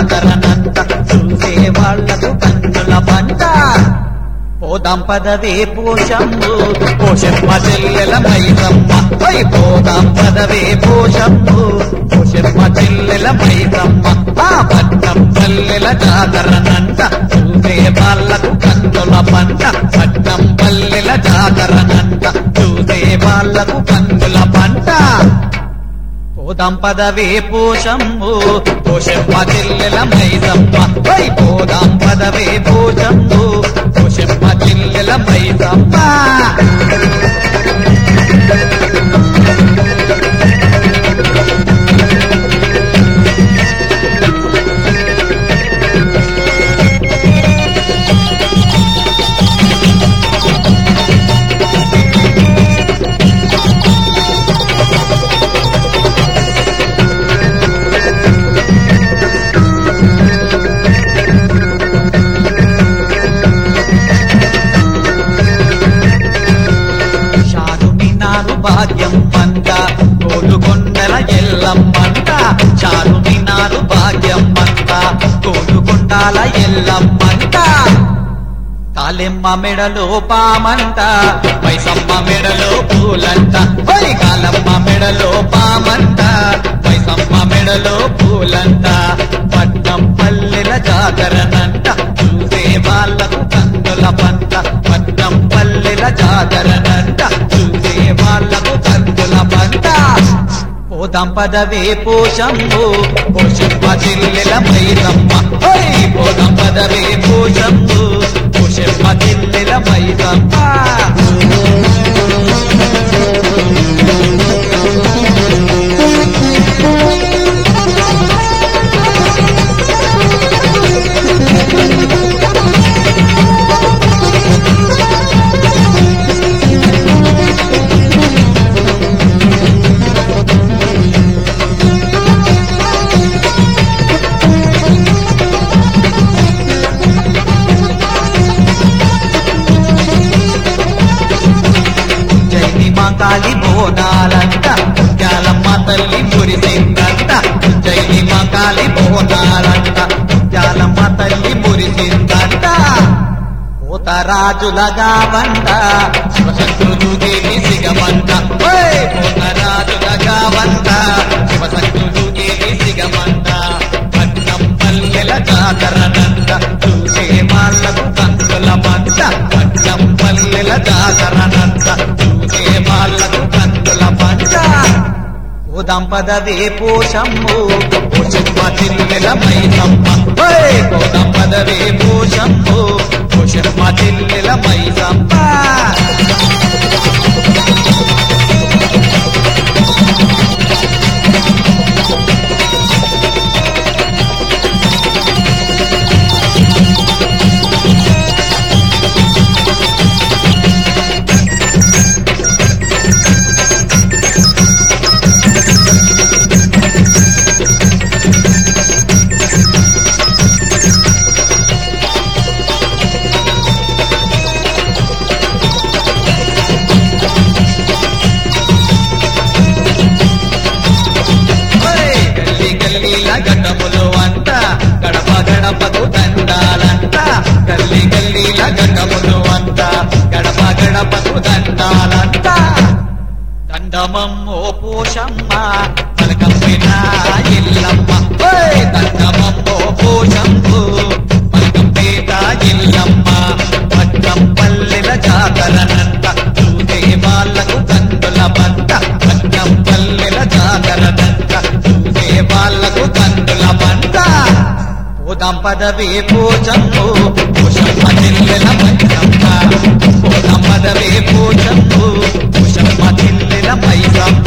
జాతరనంత చూసే వాళ్లకు కన్నుల పంట పోదాం పదవే పోషమ్ము పోషమ్మ చెల్లెల మైసమ్మ పై పోదాం పదవే పోషమ్ము పోషమ్మ చెల్లెల మైసమ్మ ఆ పట్నం పల్లెల జాతరనంట చూసే వాళ్ళకు కన్నుల పంట పట్నం పల్లెల జాతరనంట చూసే వాళ్ళకు కన్నుల పంట పోదాం పదవే పోషమ్ము పోషమ్మ చెల్లెల మైసమ్మ పై పోదాం పదవే పోషమ్ము పోషమ్మ చెల్లెల మైసమ్మ చారుమినారు భాగ్యం మంట కోలుకొండల ఎల్లమ్మంట చారుమినారు భాగ్యం మంట కోలుకొండాల ఎల్లమ్మంట కాలెమ్మ మెడలో పామంట పైసమ్మ మెడలో పూలంట పై కాలమ్మ మెడలో పామంట పైసమ్మ మెడలో పూలంట పట్నం పల్లెల జాగరనంట చూసే వాళ్ళకు కందుల పంట పట్నం పల్లెల జాగరనంట చూసే వాళ్ళకు కందుల పంట పోదాం పదవే పోషమ్ము పోషమ్మ చెల్లెల మైసమ్మ ఓయ్ పోదాం పదవే పోషమ్ము పోషమ్మ చెల్లెల మైసమ్మ జైని మా కాలి బోనాలంట ముత్యాలమ్మ తల్లి మురిసిందంట జైని మా కాలి బోనాలంట ముత్యాలమ్మ తల్లి మురిసిందంట పోతరాజులగా వంట శివశక్తులు దేవి సిగమంట ఓయ్! పోతరాజులగా వంట శివశక్తులు దేవి సిగమంట పట్నం పల్లెల జాతరనంట చూసే వాళ్ళకు కందుల మంట పట్నం పల్లెల జాతరనంట చూసే వాళ్ళకు కందుల పంట పోదాం పదవే పోషమ్ము పోషమ్మ చెల్లెల మైసమ్మ ఓయ్! పోదాం పదవే పోషమ్ము పోషమ్మ చెల్లెల మైసమ్మ ఓయ్! గల్లీ గల్లీల గడ్డములు అంట గడప గడపకు దండాలంట గల్లీ గల్లీల గడ్డములు అంట గడప గడపకు దండాలంట దండమమ్మో పోషమ్మ పలకంపిన ఇల్లమ్మ ఓయ్! దండమమ్మో పోషమ్ము పలకంపేట ఇల్లమ్మ పట్నం పల్లెల జాతరనంట చూసే వాళ్ళకు కందుల పంట పట్నం పల్లెల జాతరనంట చూసే వాళ్ళకు కందుల పంట పోదాం పదవే పోచమ్ము పోషమ్మ చెల్లెల మైసమ్మ పోదాం పదవే పోచమ్ము పోషమ్మ చెల్లెల మైసమ్మ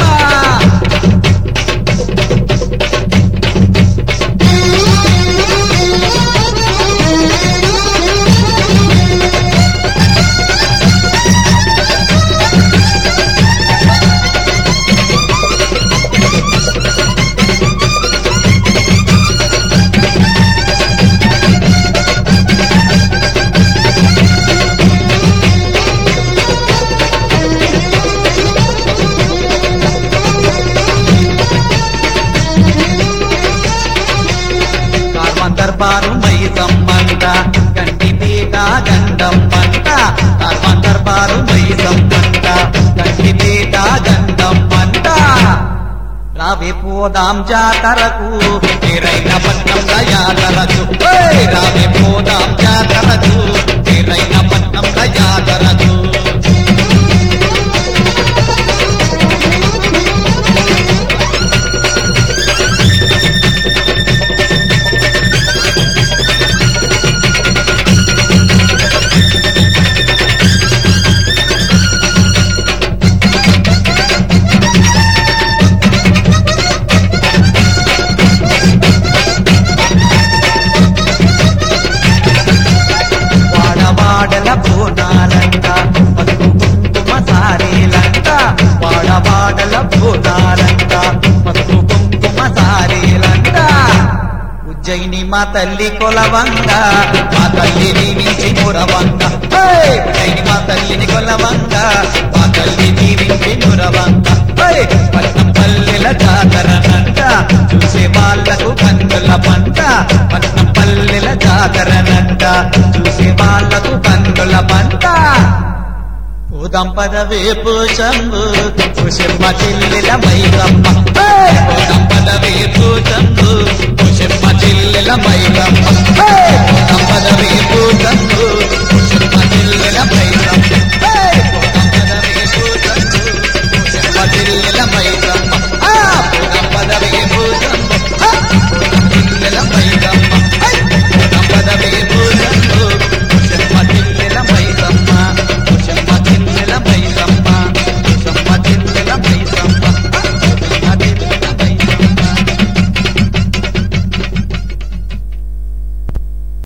రావే పోదాం జాతరకు తీరైన పట్నంలో యాతరకు ఏయ్! రావే పోదాం జాతరకు తీరైన పట్నంలో యాతరకు వాడవాడల బోనాలంట పసుపు కుంకుమ సారీలంట వాడవాడల బోనాలంట పసుపు కుంకుమ సారీలంట ఉజ్జయిని మా తల్లి కొలవంగ మా తల్లిని మించి మురవంగ హే! ఉజ్జయిని మా తల్లిని కొలవంగ మా తల్లిని మించి మురవంగ హే! పట్నం పల్లెల జాతరనంట చూసే వాళ్ళకు కన్నుల పంట పట్నం పల్లెల జాతరనంట చూసే వాళ్ళకు కన్నుల పంట పోదాం పదవే పోషంబు పోషమ్మ చెల్లెల మైదమ్మ పోదాం పద